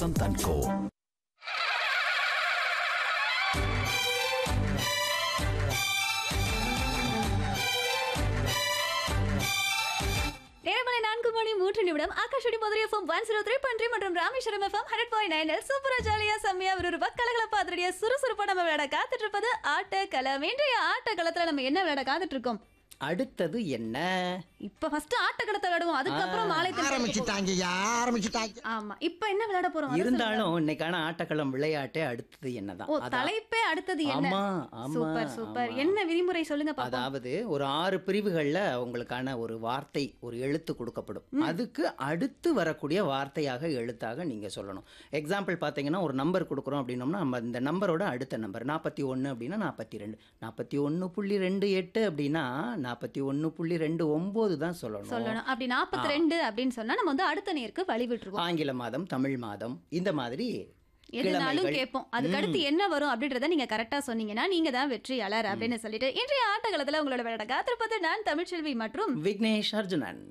Vasanth and கோ நேரமலை நான்கு மணி மூன்று நிமிடம் ஆகாஷடி Madurai FM one zero three பண்றி மற்றும் Rameswaram FM hundred point nine சூப்பரா ஜாலியா செம்மையா விறுவிறுப்பா கலகலப்பா அதிரடியா சுறுசுறுப்பா நம்ம விளையாட காத்துட்டு இருப்பது ஆட்ட களம் இன்றைய ஆட்ட களத்துல நம்ம என்ன விளையாட காத்துட்டு இருக்கோம் அடுத்தது என்ன இப்ப ஃபர்ஸ்ட் ஆட்ட களத்தை விளையாடுவோம் அதுக்கப்புறம் மாலை தென்றல் போகும். ஆரம்பிச்சுட்டாங்கய்யா ஆரம்பிச்சுட்டாங்க ஆமா இப்ப என்ன விளையாட போறோம் அதை சொல்லுங்க. இருந்தாலும் இன்னைக்கான ஆட்டக்களம் விளையாட்டு அடுத்தது என்னதான் ஓ அதான். தலைப்பே அடுத்தது என்ன ஆமா ஆமா சூப்பர் சூப்பர் ஆமா. என்ன விதிமுறை சொல்லுங்க பாப்போம் அதாவது ஒரு ஆறு பிரிவுகள்ல உங்களுக்கான ஒரு வார்த்தை ஒரு எழுத்து கொடுக்கப்படும் அதுக்கு அடுத்து வரக்கூடிய வார்த்தையாக எழுத்தாக நீங்க சொல்லணும் எக்ஸாம்பிள் பார்த்தீங்கன்னா ஒரு நம்பர் கொடுக்குறோம் அப்படின்னோம்னா நம்ம இந்த நம்பரோட அடுத்த நம்பர் நாற்பத்தி ஒன்று அப்படின்னா நாற்பத்தி ரெண்டு நாற்பத்தி ஒன்று புள்ளி ரெண்டு எட்டு அப்படின்னா நாற்பத்தி ஒன்று புள்ளி ரெண்டு ஒம்பது தான் சொல்லணும் சொல்லணும் அப்படி நாற்பத்தி ரெண்டு அப்படின்னு சொன்னா நம்ம வந்து அடுத்த நேருக்கு வழி விட்டுருவோம் ஆங்கில மாதம் தமிழ் மாதம் இந்த மாதிரி எதுனாலும் கிழமைகள். கேட்போம் அதுக்கு அடுத்து என்ன வரும் அப்படின்றத நீங்க கரெக்டா சொன்னீங்கன்னா நீங்க தான் வெற்றியாளர் அப்படின்னு சொல்லிட்டு இன்றைய ஆட்டகளத்துல உங்களோட விளையாட காத்திருப்பது நான் தமிழ்ச்செல்வி மற்றும் விக்னேஷ் அர்ஜுனன்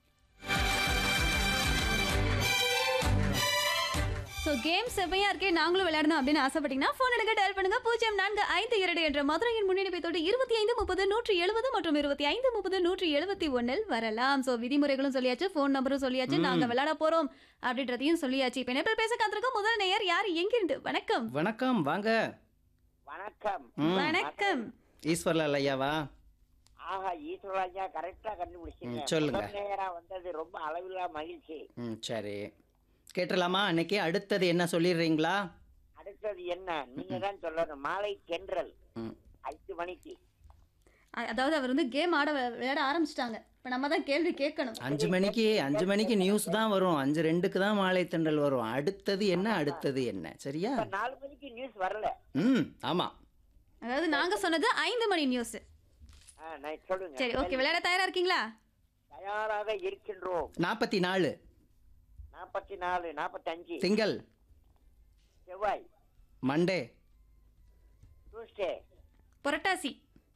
ஸோ கேம் செவ்வையா இருக்கே நாங்களும் விளையாடணும் அப்படின்னு ஆசைப்பட்டீங்கன்னா ஃபோன் எடுக்க டயல் பண்ணுங்க பூஜ்ஜியம் நான்கு ஐந்து இரண்டு என்ற மதுரையின் முன்னிலைப்பத்தோடு இருபத்தி ஐந்து முப்பது நூற்றி எழுபது மற்றும் இருபத்தி ஐந்து முப்பது நூற்றி எழுபத்தி ஒன்னில் வரலாம் ஸோ விதிமுறைகளும் சொல்லியாச்சு ஃபோன் நம்பரும் சொல்லியாச்சு நாங்க விளையாட போறோம் அப்படின்றதையும் சொல்லியாச்சு இப்போ என்ன பேச காத்திருக்கோம் முதல் நேயர் யார் எங்கிருந்து வணக்கம் வணக்கம் வாங்க வணக்கம் ம். வணக்கம் ஈஸ்வர்லால் ஐயாவா ஆஹா ஈஸ்வராஜா கரெக்டா கண்டுபிடிச்சீங்க ம், சொல்லுங்க. முதல் நேரா வந்தது ரொம்ப அளவில்லா மகிழ்ச்சி ம் சரி கேட்டுடலாமா அன்னைக்கு அடுத்தது என்ன சொல்லிடுறீங்களா அடுத்தது என்ன நீங்க தான் சொல்லணும் மாலை தென்றல் ம் ஐந்து மணிக்கு அ- அதாவது அவர் வந்து கேம் ஆட வி- விளையாட ஆரம்பிச்சிட்டாங்க இப்போ நம்ம தான் கேள்வி கேட்கணும் அஞ்சு மணிக்கு அஞ்சு மணிக்கு நியூஸ் தான் வரும் அஞ்சு ரெண்டுக்கு தான் மாலை தென்றல் வரும் அடுத்தது என்ன அடுத்தது என்ன சரியா இப்ப நாலு மணிக்கு நியூஸ் வரல ம் ஆமாம் அதாவது நாங்க சொன்னது ஐந்து மணி நியூஸ் ஆ, நான் சொல்லுங்க சரி ஓகே விளையாட தயாரா இருக்கீங்களா தயாராக இருக்கின்றோம் நாற்பத்தி நாலு நாற்பத்தி நாலு நாற்பத்தஞ்சு திங்கள் செவ்வாய் மண்டே டியூஸ்டே புரட்டாசி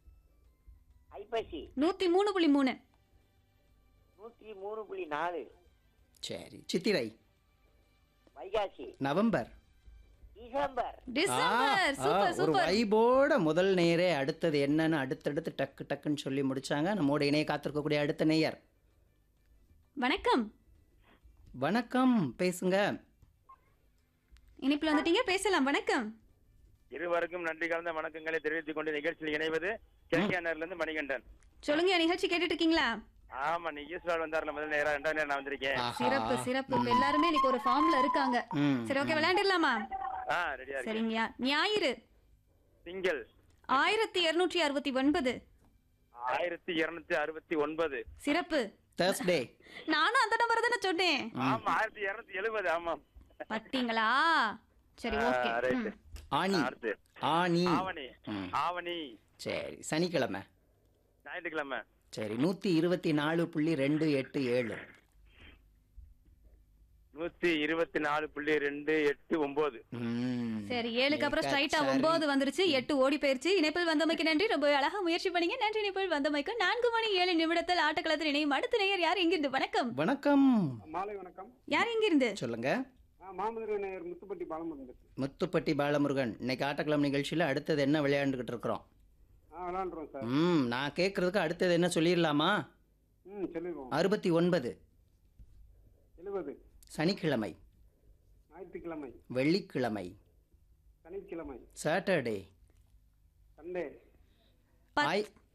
ஐப்பசி நூத்தி மூணு புள்ளி மூணு நூற்றி மூணு புள்ளி நாலு சரி Chithirai Vaikasi November December December ஆ, சூப்பர் ஒரு சூப்பர் வைபோட முதல் நேரே அடுத்தது என்னன்னு அடுத்தடுத்து டக்கு டக்குன்னு சொல்லி முடிச்சாங்க நம்மோட இணைய காத்திருக்கக்கூடிய அடுத்த நேயர் வணக்கம் வணக்கம் பேசுங்க இனிப்புல வந்துட்டீங்க பேசலாம் வணக்கம் இருவருக்கும் நன்றி கலந்த வணக்கங்களை தெரிவித்துக் கொண்டு நிகழ்ச்சியில் இணைவது கிழக்கியானர்ல இருந்து மணிகண்டன் சொல்லுங்க நிகழ்ச்சி கேட்டுட்டு இருக்கீங்களா ஆமா நீ ஈஸ்வரர் வந்தார்ல முதல் நேரம் ரெண்டாவது நேரம் நான் வந்திருக்கேன் ஆஹா. சிறப்பு சிறப்பு இப்ப எல்லாருமே இன்னைக்கு ஒரு ஃபார்ம்ல இருக்காங்க ம். சரி ஓகே விளையாண்டிடலாமா ஆ ரெடியா இருக்கு சரிங்கய்யா ஞாயிறு திங்கள் ஆயிரத்தி இருநூற்றி அறுபத்தி ஒன்பது ஆயிரத்தி இருநூத்தி அறுபத்தி ஒன்பது சிறப்பு தேர்ஸ்டே நானும் அந்த நம்பர் தானே சொன்னேன் ஆமா ஆயிரத்தி இருநூத்தி எழுபது ஆமா பட்டீங்களா சரி ஆ, ஓகே ரைட்டு. ஆனி அடுத்து ஆனி ஆவணி ம். ஆவணி சரி சனிக்கிழமை ஞாயிற்றுக்கிழமை சரி நூற்றி இருபத்தி நாலு புள்ளி ரெண்டு எட்டு ஏழு நூத்தி இருபத்தி நாலு புள்ளி ரெண்டு எட்டு ஒன்பது ம். சரி ஏழுக்கு அப்புறம் மிக ஸ்ட்ரைட்டா சரி. ஒன்பது வந்துருச்சு எட்டு ஓடி போயிருச்சு இணைப்பில் வந்தமைக்கு நன்றி ரொம்ப அழகா முயற்சி பண்ணீங்க நன்றி இணைப்பில் வந்தமைக்கு நான்கு மணி ஏழு நிமிடத்தில் ஆட்டக்களத்தில் இணையும் அடுத்த நேயர் யார் எங்கிருந்து வணக்கம் வணக்கம் மாலை வணக்கம் யார் எங்கிருந்து சொல்லுங்க நான் மாமதுரை நேயர் முத்துப்பட்டி பாலமுருகன் பேசுறேன் முத்துப்பட்டி பாலமுருகன் இன்னைக்கு ஆட்டக்கிழமை நிகழ்ச்சியில் அடுத்தது என்ன விளையாண்டுக்கிட்டு இருக்கிறோம் ஆ விளாண்டுறோம் சார் ம் நான் கேட்கறதுக்கு அடுத்தது என்ன சொல்லிடலாமா ம் சொல்லிடுவோம் அறுபத்தி ஒன்பது எழுபது சனிக்கிழமை ஞாயிற்றுக்கிழமை வெள்ளிக்கிழமை சனிக்கிழமை சாட்டர்டே சண்டே பத்- ஆய்